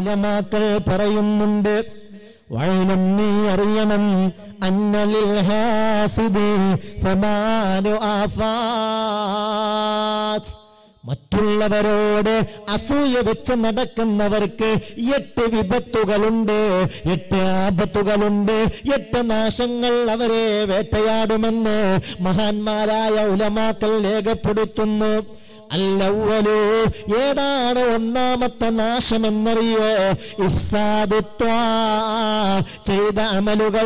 ഉലമാക്കൾ പറയുന്നുണ്ട് വഴനം നീ അറിയണം അന്നലിൽ ഹാസിദി സമാനു ആഫാസ് മറ്റുള്ളവരോട് അസൂയ വെച്ച് നടക്കുന്നവർക്ക് എട്ട് വിപത്തുകളുണ്ട് എട്ട് ആപത്തുകളുണ്ട് എട്ട് നാശങ്ങൾ അവരെ വേട്ടയാടുമെന്ന് മഹാന്മാരായ ഉലമാക്കൾ രേഖപ്പെടുത്തുന്നു അല്ലവലു ഏതാണ് ഒന്നാമത്തെ നാശമെന്നറിയോ ഇഫ്സാദുത്വാ ചെയ്ത അമലുകൾ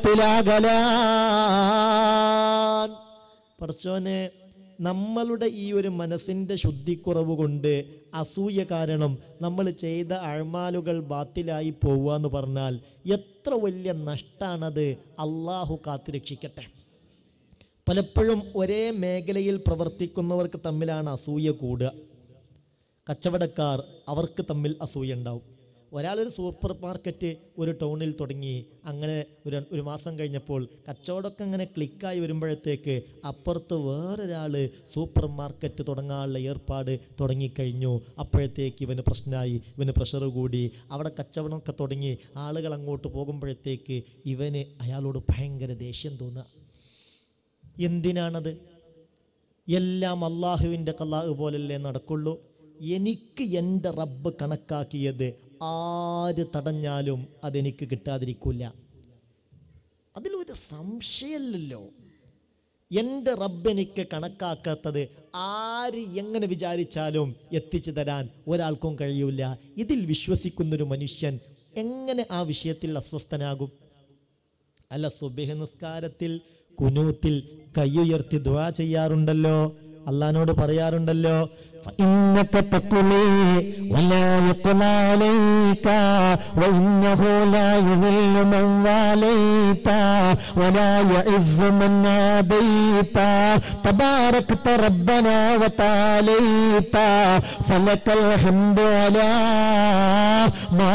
ബാത്തിലാകലാൻ പറച്ചോനെ നമ്മളുടെ ഈ ഒരു മനസ്സിൻ്റെ ശുദ്ധിക്കുറവ് കൊണ്ട് അസൂയ കാരണം നമ്മൾ ചെയ്ത അഴമാലുകൾ ബാത്തിലായി പോവുക എന്ന് പറഞ്ഞാൽ എത്ര വലിയ നഷ്ടാണത് അള്ളാഹു കാത്തുരക്ഷിക്കട്ടെ പലപ്പോഴും ഒരേ മേഖലയിൽ പ്രവർത്തിക്കുന്നവർക്ക് തമ്മിലാണ് അസൂയ കൂടുക കച്ചവടക്കാർ അവർക്ക് തമ്മിൽ അസൂയ ഉണ്ടാവും ഒരാളൊരു സൂപ്പർ മാർക്കറ്റ് ഒരു ടൗണിൽ തുടങ്ങി അങ്ങനെ ഒരു ഒരു മാസം കഴിഞ്ഞപ്പോൾ കച്ചവടമൊക്കെ അങ്ങനെ ക്ലിക്കായി വരുമ്പോഴത്തേക്ക് അപ്പുറത്ത് വേറൊരാൾ സൂപ്പർ മാർക്കറ്റ് തുടങ്ങാനുള്ള ഏർപ്പാട് തുടങ്ങിക്കഴിഞ്ഞു അപ്പോഴത്തേക്ക് ഇവന് പ്രശ്നമായി ഇവന് പ്രഷർ കൂടി അവിടെ കച്ചവടമൊക്കെ തുടങ്ങി ആളുകൾ അങ്ങോട്ട് പോകുമ്പോഴത്തേക്ക് ഇവന് അയാളോട് ഭയങ്കര ദേഷ്യം തോന്നുക എന്തിനാണത് എല്ലാം അള്ളാഹുവിൻ്റെ കലാഹ് പോലല്ലേ നടക്കുള്ളൂ എനിക്ക് എൻ്റെ റബ്ബ് കണക്കാക്കിയത് ആര് തടഞ്ഞാലും അതെനിക്ക് കിട്ടാതിരിക്കില്ല അതിലൊരു സംശയമില്ലല്ലോ എൻ്റെ റബ്ബ് എനിക്ക് കണക്കാക്കാത്തത് ആര് എങ്ങനെ വിചാരിച്ചാലും എത്തിച്ചു തരാൻ ഒരാൾക്കും കഴിയൂല ഇതിൽ വിശ്വസിക്കുന്നൊരു മനുഷ്യൻ എങ്ങനെ ആ വിഷയത്തിൽ അസ്വസ്ഥനാകും അല്ല സുബഹ നിസ്കാരത്തിൽ കുനൂത്തിൽ കൈയുയർത്തി ദുആ ചെയ്യാറുണ്ടല്ലോ അള്ളഹാനോട് പറയാറുണ്ടല്ലോ فإنك تقضي ولا يقضى عليك وإنه لا يذل من واليت ولا يعز من عاديت تباركت ربنا وتعاليت فلك الحمد على ما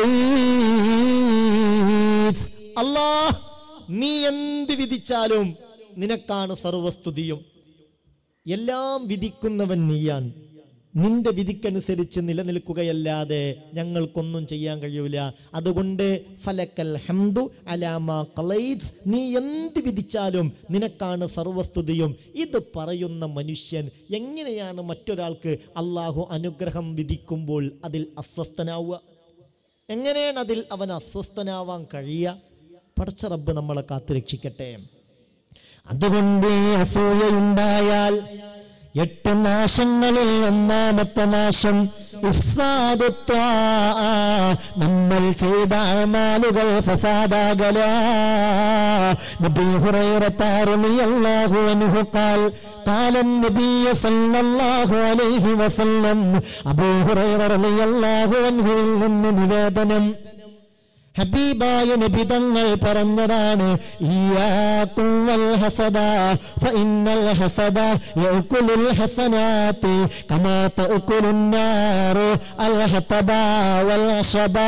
قضيت അല്ലാഹ് നീ എന്ത് വിധിച്ചാലും നിനക്കാണ് സർവസ്തുതിയും എല്ലാം വിധിക്കുന്നവൻ നീയാൻ നിന്റെ വിധിക്കനുസരിച്ച് നിലനിൽക്കുകയല്ലാതെ ഞങ്ങൾക്കൊന്നും ചെയ്യാൻ കഴിയൂല അതുകൊണ്ട് ഫലക്കൽ ഹംദു അലാമ കളൈറ്റ്സ് നീ എന്ത് വിധിച്ചാലും നിനക്കാണ് സർവസ്തുതിയും ഇത് പറയുന്ന മനുഷ്യൻ എങ്ങനെയാണ് മറ്റൊരാൾക്ക് അള്ളാഹു അനുഗ്രഹം വിധിക്കുമ്പോൾ അതിൽ അസ്വസ്ഥനാവുക എങ്ങനെയാണ് അതിൽ അവൻ അസ്വസ്ഥനാവാൻ കഴിയുക പടച്ച റബ്ബ് നമ്മളെ കാത്തുരക്ഷിക്കട്ടെ അതുകൊണ്ട് ഈ അസൂയയുണ്ടായാൽ എട്ട് നാശങ്ങളിൽ ഒന്നാമത്തെ നാശം ഇഫ്സാദുത്വാ. നമ്മൾ ചെയ്ത അമാലുകൾ ഫസാദാകല നബി ഹുറൈറത്ത റളിയല്ലാഹു അൻഹു ഖാൽ قال النبي صلى الله عليه وسلم അബൂ ഹുറൈറ റളിയല്ലാഹു അൻഹുവിൽ നിന്ന് നിവേദനം ഹബീബായ നബിതങ്ങൾ പറഞ്ഞതാണ് ഇയ്യാകും വൽ ഹസദ ഫഇന്നൽ ഹസദ യഅകുലുൽ ഹസനാതി കമാ തഅകുലുൻ നാറു അൽ ഹതബ വൽ അശബാ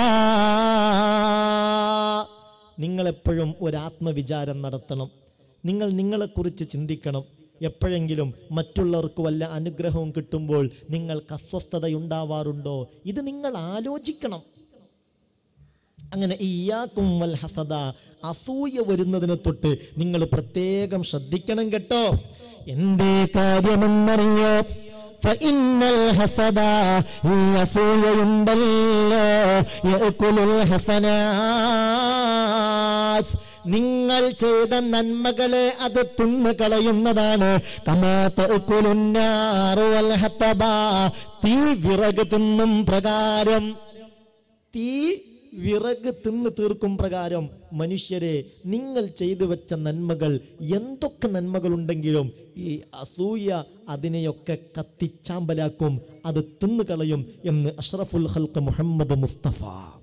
നിങ്ങളെപ്പോഴും ഒരു ആത്മവിചാരം നടത്തണം നിങ്ങൾ നിങ്ങളെക്കുറിച്ച് ചിന്തിക്കണം എപ്പോഴെങ്കിലും മറ്റുള്ളവർക്ക് വല്ല അനുഗ്രഹവും കിട്ടുമ്പോൾ നിങ്ങൾക്ക് അസ്വസ്ഥതയുണ്ടാവാറുണ്ടോ ഇത് നിങ്ങൾ ആലോചിക്കണം അങ്ങനെ ഇയാക്കും വൽ ഹസദ അസൂയ വരുന്നതിനെ തൊട്ട് നിങ്ങൾ പ്രത്യേകം ശ്രദ്ധിക്കണം കേട്ടോ എന്തേ കാര്യമെന്നറിയോ ഫഇന്നൽ ഹസദ ഈ അസൂയയുണ്ടല്ലോ യഅകുലുൽ ഹസനാസ് നിങ്ങൾ ചെയ്ത നന്മകളെ അത് തിന്നു കളയുന്നതാണ് കമാ തഅകുലുൻ നാറു വൽ ഹതബ തീ വിറക് തിന്നും പ്രകാരം തീ വിറക് തിന്ന് തീർക്കും പ്രകാരം മനുഷ്യരെ നിങ്ങൾ ചെയ്തു വെച്ച നന്മകൾ എന്തൊക്കെ നന്മകളുണ്ടെങ്കിലും ഈ അസൂയ അതിനെയൊക്കെ കത്തിച്ചാമ്പലാക്കും അത് തിന്നു കളയും എന്ന് അഷ്റഫുൽ ഹൽക്ക് മുഹമ്മദ് മുസ്തഫ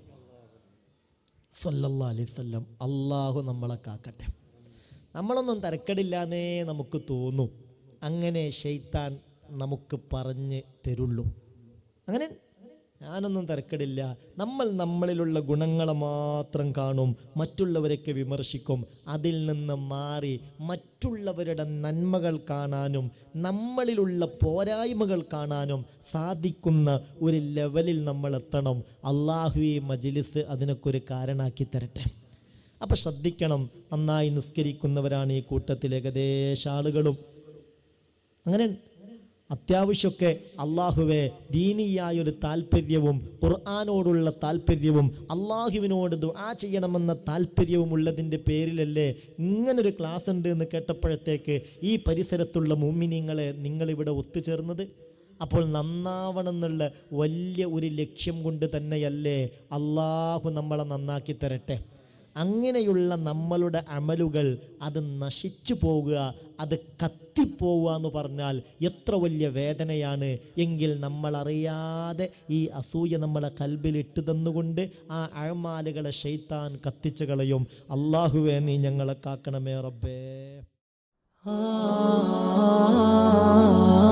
സല്ലല്ലാ അലൈവല്ലം അള്ളാഹു നമ്മളെ കാക്കട്ടെ നമ്മളൊന്നും തരക്കടില്ലാന്നേ നമുക്ക് തോന്നും അങ്ങനെ ഷെയ്ത്താൻ നമുക്ക് പറഞ്ഞ് തരുള്ളൂ അങ്ങനെ ഞാനൊന്നും തിരക്കടില്ല നമ്മൾ നമ്മളിലുള്ള ഗുണങ്ങളെ മാത്രം കാണും മറ്റുള്ളവരൊക്കെ വിമർശിക്കും അതിൽ നിന്ന് മാറി മറ്റുള്ളവരുടെ നന്മകൾ കാണാനും നമ്മളിലുള്ള പോരായ്മകൾ കാണാനും സാധിക്കുന്ന ഒരു ലെവലിൽ നമ്മൾ എത്തണം അള്ളാഹു ഈ മജിലിസ് അതിനൊക്കെ ഒരു കാരണാക്കി തരട്ടെ അപ്പം ശ്രദ്ധിക്കണം നന്നായി നിസ്കരിക്കുന്നവരാണ് ഈ കൂട്ടത്തിൽ ഏകദേശം ആളുകളും അങ്ങനെ അത്യാവശ്യമൊക്കെ അള്ളാഹുവെ ദീനിയായൊരു താല്പര്യവും ഖുർആാനോടുള്ള താല്പര്യവും അള്ളാഹുവിനോട് ദുആ ചെയ്യണമെന്ന താല്പര്യവും ഉള്ളതിൻ്റെ പേരിലല്ലേ ഇങ്ങനൊരു ക്ലാസ് ഉണ്ട് എന്ന് കേട്ടപ്പോഴത്തേക്ക് ഈ പരിസരത്തുള്ള മുമ്മിനിങ്ങളെ നിങ്ങളിവിടെ ഒത്തുചേർന്നത് അപ്പോൾ നന്നാവണം എന്നുള്ള വലിയ ഒരു ലക്ഷ്യം കൊണ്ട് തന്നെയല്ലേ അള്ളാഹു നമ്മളെ നന്നാക്കി തരട്ടെ അങ്ങനെയുള്ള നമ്മളുടെ അമലുകൾ അത് നശിച്ചു പോകുക അത് കത്തിപ്പോവുക എന്ന് പറഞ്ഞാൽ എത്ര വലിയ വേദനയാണ് എങ്കിൽ നമ്മൾ അറിയാതെ ഈ അസൂയ നമ്മളെ കൽബിൽ ഇട്ട് തന്നുകൊണ്ട് ആ അഴമാലുകളെ ഷെയ്ത്താൻ കത്തിച്ചു കളയും അള്ളാഹുവേ നീ ഞങ്ങളെ കാക്കണമേ റബ്ബേ ആ